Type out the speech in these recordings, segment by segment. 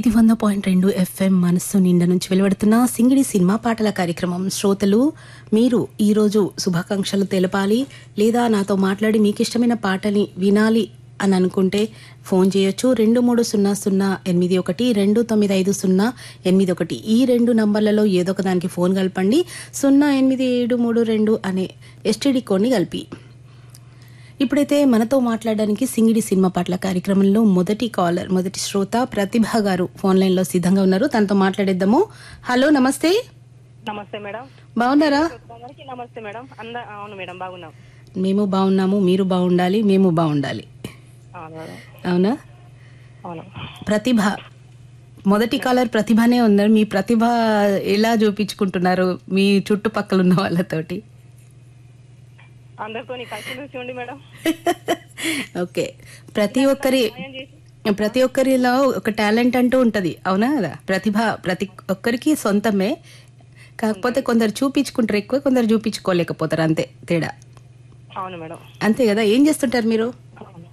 ఇది వంద పాయింట్ రెండు ఎఫ్ఎం మనస్సు నిండా నుంచి వెలువడుతున్న సింగిడి సినిమా పాటల కార్యక్రమం శ్రోతలు మీరు ఈరోజు శుభాకాంక్షలు తెలపాలి లేదా నాతో మాట్లాడి మీకు ఇష్టమైన పాటని వినాలి అని అనుకుంటే ఫోన్ చేయొచ్చు రెండు మూడు సున్నా సున్నా ఎనిమిది ఒకటి రెండు తొమ్మిది ఐదు సున్నా ఎనిమిది ఒకటి ఈ రెండు నంబర్లలో ఏదో ఒక దానికి ఫోన్ కలపండి సున్నా ఎనిమిది ఏడు మూడు రెండు అనే ఎస్టీడీ కోడ్ని కలిపి ఇప్పుడైతే మనతో మాట్లాడడానికి సింగిడి సినిమా పాటల కార్యక్రమంలో మొదటి కాలర్ మొదటి శ్రోత ప్రతిభ గారు ఫోన్ లైన్ లో సిద్ధంగా ఉన్నారు తనతో మాట్లాడేద్దాము హలో నమస్తే నమస్తే మేడం బాగున్నారా అందరికీ నమస్తే మేడం అంద అవును మేడం బాగున్నాం మేము బాగున్నాము మీరు బాగుండాలి మేము బాగుండాలి అవును మేడం అవునా అవును ప్రతిభ మొదటి కాలర్ ప్రతిభనే ఉన్నారు మీ ప్రతిభ ఎలా చూపించుకుంటున్నారు మీ చుట్టుపక్కల ఉన్న వాళ్ళతోటి అందరితో కలిసి మెలిసి ఉండి మేడం ఓకే ప్రతి ఒక్కరి ఏం చేసి ప్రతి ఒక్కరిలో ఒక టాలెంట్ అంటూ ఉంటది అవునా కదా ప్రతిభ ప్రతి ఒక్కరికి సొంతమే కాకపోతే కొందరు చూపించుకుంటారు ఎక్కువ కొందరు చూపించుకోలేకపోతారు అంతే తేడా అవును మేడం అంతే కదా ఏం చేస్తుంటారు మీరు అవును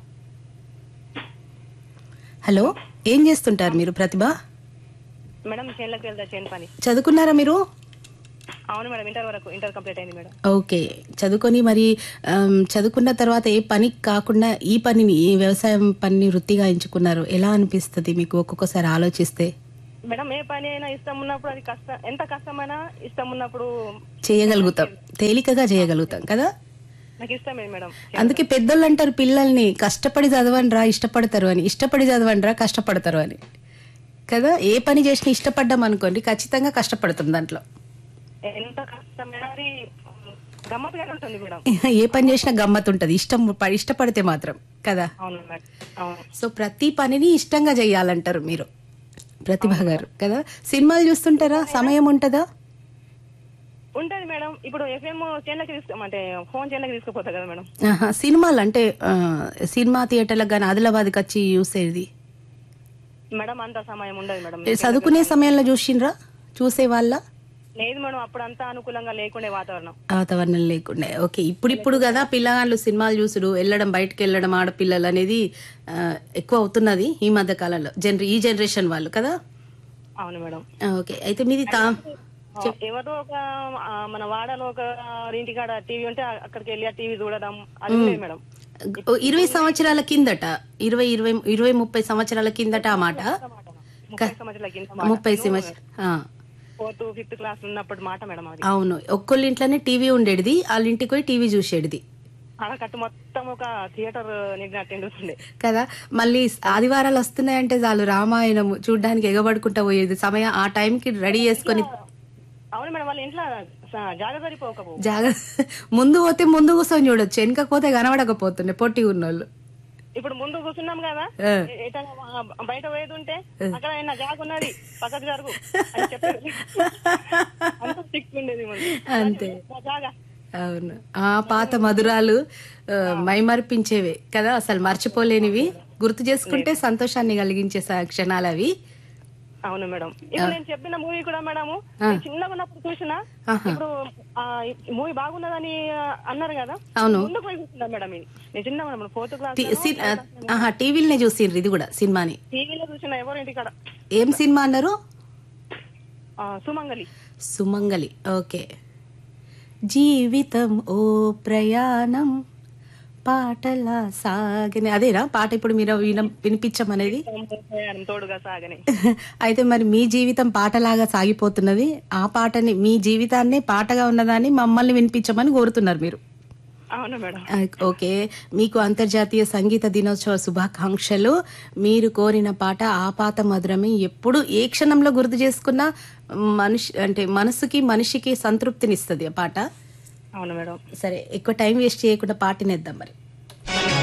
హలో ఏం చేస్తుంటారు మీరు ప్రతిభ మేడం చేనులకు వెళ్తా చేను పని చదువుకున్నారా మీరు అవును మేడం ఇంటర్ వరకు ఇంటర్ కంప్లీట్ అయింది మేడం ఓకే చదువుకొని మరి ఆమ్, చదువుకున్న తర్వాత ఏ పని కాకుండా ఈ పనిని ఈ వ్యవసాయం పనిని వృత్తిగా ఎంచుకున్నారు ఎలా అనిపిస్తుంది మీకు ఒక్కొక్కసారి ఆలోచిస్తే మేడం ఏ పని అయినా ఇష్టం ఉన్నప్పుడు అది కష్టం ఎంత కష్టమైనా ఇష్టం ఉన్నప్పుడు చేయగలుగుతాం తేలికగా చేయగలుగుతాం కదా నాకు ఇష్టమే మేడం అందుకే పెద్దోళ్ళు అంటారు పిల్లల్ని కష్టపడి చదవండి రా ఇష్టపడతారు అని ఇష్టపడి చదవండి రా కష్టపడతారు అని కదా ఏ పని చేసినా ఇష్టపడ్డాం అనుకోండి ఖచ్చితంగా కష్టపడతాం దాంట్లో ఎంత కష్టమైనా అది గమ్మత్తుగా ఉంటుంది మేడం ఏ పని చేసినా గమ్మత్ ఉంటుంది ఇష్టం ప- ఇష్టపడితే మాత్రం కదా అవును మేడం అవును సో ప్రతి పనిని ఇష్టంగా చేయాలంటారు మీరు ప్రతిభ గారు కదా సినిమాలు చూస్తుంటారా సమయం ఉంటుందా ఉంటది మేడం ఇప్పుడు ఎఫ్ఎం చేనులకి తీసుకు అంటే ఫోన్ చేనులకి తీసుకుపోతా కదా మేడం ఆహా, సినిమాలు అంటే ఆ, సినిమా థియేటర్లకు కానీ ఆదిలాబాద్కి వచ్చి చూసేది మేడం అంత సమయం ఉండదు మేడం ఏ, చదువుకునే సమయంలో చూసిండ్రా చూసే వాళ్ళ లేదు మేడం అప్పుడు అంతా అనుకూలంగా లేకుండే వాతావరణం వాతావరణం లేకుండా ఓకే ఇప్పుడు ఇప్పుడు కదా పిల్లగాళ్ళు సినిమాలు చూసుడు వెళ్ళడం బయటకు వెళ్ళడం ఆడపిల్లలు అనేది ఆ, ఎక్కువ అవుతున్నది ఈ మధ్య కాలంలో జనరే ఈ జనరేషన్ వాళ్ళు కదా అవును మేడం ఆ, ఓకే అయితే మీది తా ఎవరో ఒక ఆ, మన వాడలో ఒక ఇంటికాడ టీవీ ఉంటే అక్కడికి వెళ్ళి ఆ టీవీ చూడడం అది లేదు మేడం ఓ, ఇరవై సంవత్సరాల కిందట ఇరవై ఇరవై ఇరవై ముప్పై సంవత్సరాల కిందట ఆ మాట ముప్పై సంవత్సరాల కింద ముప్పై సంవత్సరం ఫోర్త్ ఫిఫ్త్ క్లాస్ ఉన్నప్పుడు మాట మేడం అది అవును ఒక్కొల్ల ఇంట్లోనే టీవీ ఉండేది వాళ్ళ ఇంటికి పోయి టీవీ చూసేది ఆడకట్టు మొత్తం ఒక థియేటర్ నిన్నట్టు ఎండుతుండే కదా మళ్ళీ ఆదివారాలు వస్తున్నాయంటే చాలు రామాయణం చూడ్డానికి ఎగబడుకుంటా పోయేది సమయం ఆ టైంకి రెడీ చేసుకొని అవును మేడం వాళ్ళ ఇంట్లో స- జాగ సరిపోకపో జాగ్రత్త ముందు పోతే ముందు కూర్చొని చూడొచ్చు వెనక పోతే కనబడకపోతుండే పొట్టి ఉన్నోళ్ళు ఇప్పుడు ముందు కూర్చున్నాం కదా ఆ. ఏ- ఎటైనా ఆ బయట పోయేది ఉంటే అక్కడ ఆయన జాగ ఉన్నది పక్కకు జరుగు అని చెప్పేది అంత స్టిక్ ఉండేది ముందు. అంతే మా జాగ అవును ఆ పాత మధురాలు ఆ, మైమరిపించేవే కదా అసలు మర్చిపోలేనివి గుర్తు చేసుకుంటే సంతోషాన్ని కలిగించే స- క్షణాలు అవి అవును మేడం ఇప్పుడు నేను చెప్పిన మూవీ కూడా మేడము నేను చిన్నగా ఉన్నప్పుడు చూసిన ఆహా. ఇప్పుడు మూవీ బాగున్నదని ఆ, అన్నారు కదా అవును ముందుకు పోయి చూస్తున్నా మేడం ఇది నేను చిన్న మేడం ఫోర్త్ క్లాస్ టి- సి- ఆ, ఆహా టీవీలనే చూసిండ్రు ఇది కూడా సినిమాని టీవీలో చూసిన ఎవరు ఇంటికాడ ఏం సినిమా అన్నారు ఆ, సుమంగలి సుమంగలి ఓకే జీవితం ఓ ప్రయాణం పాటల సాగని అదేనా పాట ఇప్పుడు మీరు విన వినిపించమనేది ప్రయాణం తోడుగా సాగని అయితే మరి మీ జీవితం పాటలాగా సాగిపోతున్నది ఆ పాటని మీ జీవితాన్ని పాటగా ఉన్నదాన్ని మమ్మల్ని వినిపించమని కోరుతున్నారు మీరు అవును మేడం ఆ, ఓకే మీకు అంతర్జాతీయ సంగీత దినోత్సవ శుభాకాంక్షలు మీరు కోరిన పాట ఆ పాత మధురమే ఎప్పుడు ఏ క్షణంలో గుర్తు చేసుకున్నా మనిషి అంటే మనసుకి మనిషికి సంతృప్తినిస్తుంది ఆ పాట అవును మేడం సరే ఎక్కువ టైం వేస్ట్ చేయకుండా పాటనేద్దాం మరి